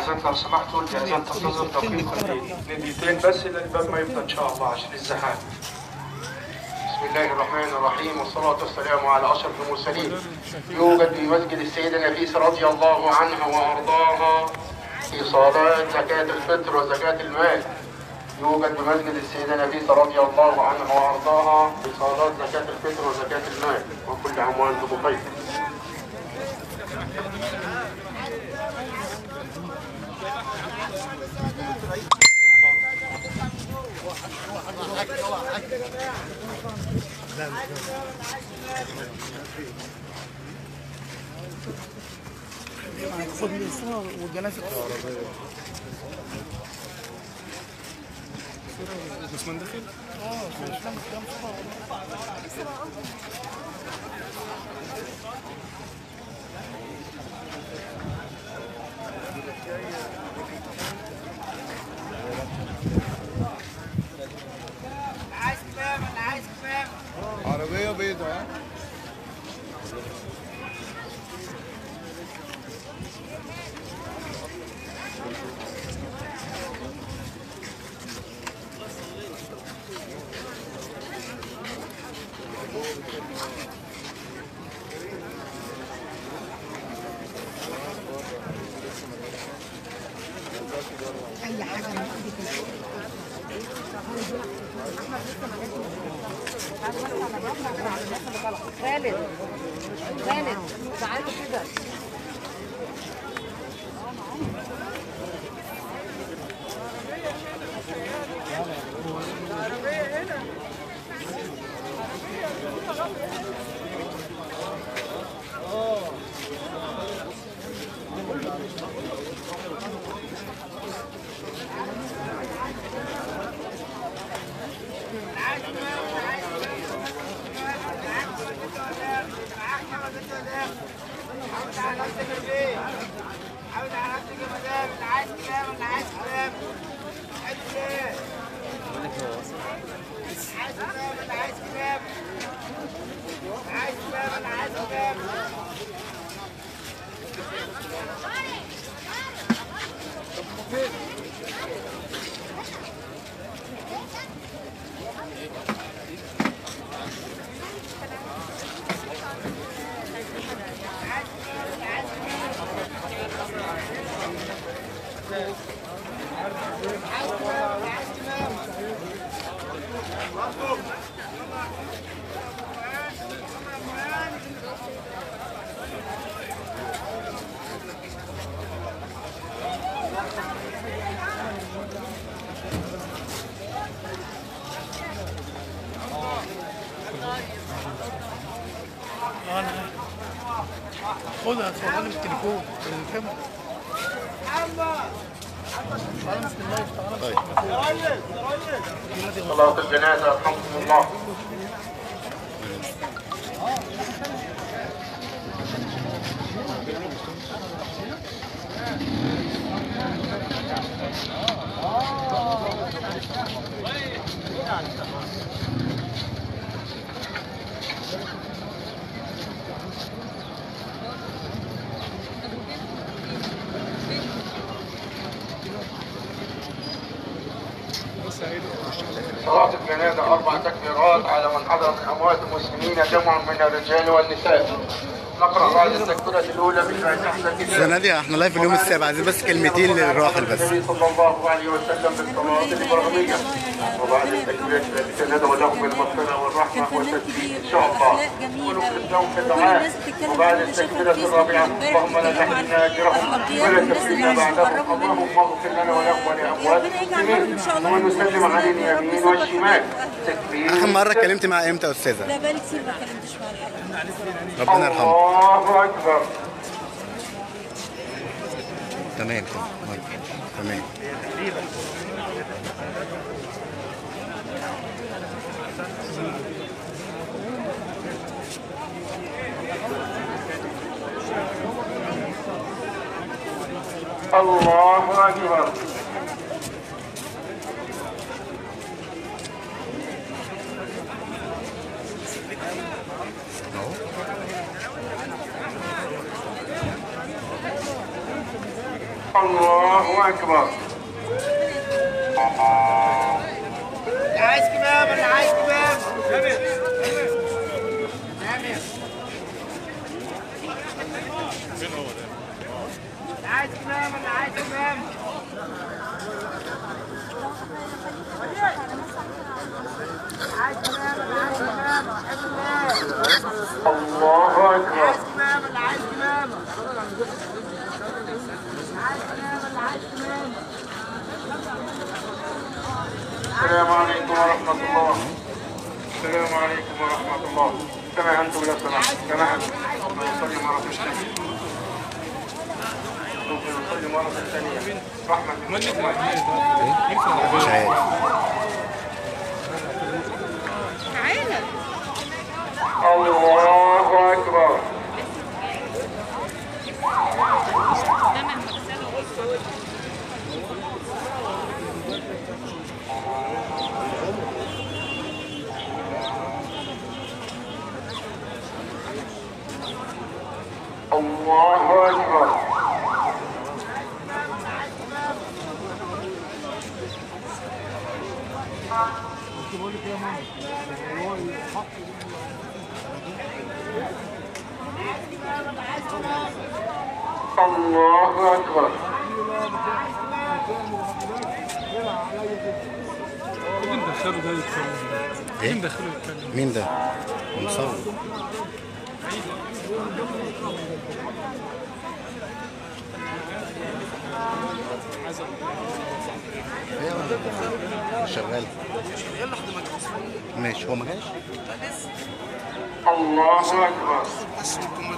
الجهازات لو سمحتوا الجهازات تنتظر دقيقة دقيقتين بس إلى الباب ما يفضى إن شاء الله عشان الزحام بسم الله الرحمن الرحيم والصلاة والسلام على أشرف المرسلين يوجد في مسجد السيدة نفيسة رضي الله عنها وأرضاها في صلاة زكاة الفطر وزكاة المال يوجد بمسجد السيدة نفيسة رضي الله عنها وأرضاها في صلاة زكاة الفطر وزكاة المال وكل عام وأنتم بخير خد من الصورة والجنازة عثمان داخل عايز كفايه انا عايز كفايه عربية بيضاء أي حاجة من إيدك خالد خالد تعالوا كده عاوز على نفسك يا بيه عاوز على نفسك يا مدام انا عايز كفايه انا عايز كفايه عايز ايه عايز كفايه انا عايز كفايه عايز كفايه انا عايز كفايه أنا خدها صورها لي بالتليفون بالكاميرا تعالى بسم الله تعالى صلاة الجنازة الحمد لله صلاة الجنازة أربع تكبيرات على من حضر من أموات المسلمين جمع من الرجال والنساء نقرأ بعد التكبيرة الأولى بالفاتحة السنة دي احنا لايف اليوم السابع عايزين بس كلمتين للراحل بس النبي صلى الله عليه وسلم بالصلاة الإبراهيمية وبعد التكبيرة التي ندعو لهم بالمغفرة والرحمة والتسليم إن شاء الله ونكتب لهم في الدعاء وبعد التكبيرة الرابعة اللهم لا تحرمنا أجرهم ولا تفتنا بعدهم اللهم اغفر لنا ولهم ولأموات المسلمين ونسلم عن اليمين والشمال تكبير اخر مرة اتكلمت مع امتى يا استاذة لا بالي كتير ما كلمتش معايا ربنا يرحمه الله أكبر تمام تمام الله أكبر الله أكبر اللي عايز كمام اللي عايز كمام سامر اللي عايز كمام اللي عايز كمام عايز كمام اللي عايز كمام بحب الله الله أكبر عايز كمام اللي عايز كمام عايز كمام اللي عايز كمام السلام عليكم ورحمة الله السلام عليكم ورحمة الله كما أنتم لو سمحت كما أنتم ممكن نصلي مرة ثانية ممكن نصلي مرة ثانية رحمة من الله مش عارف الله أكبر الله أكبر الله أكبر مين دخله ده يتكلم ايه مين دخله يتكلم مين ده مصور ايوه شغال ماشي هو ما جاش الله أكبر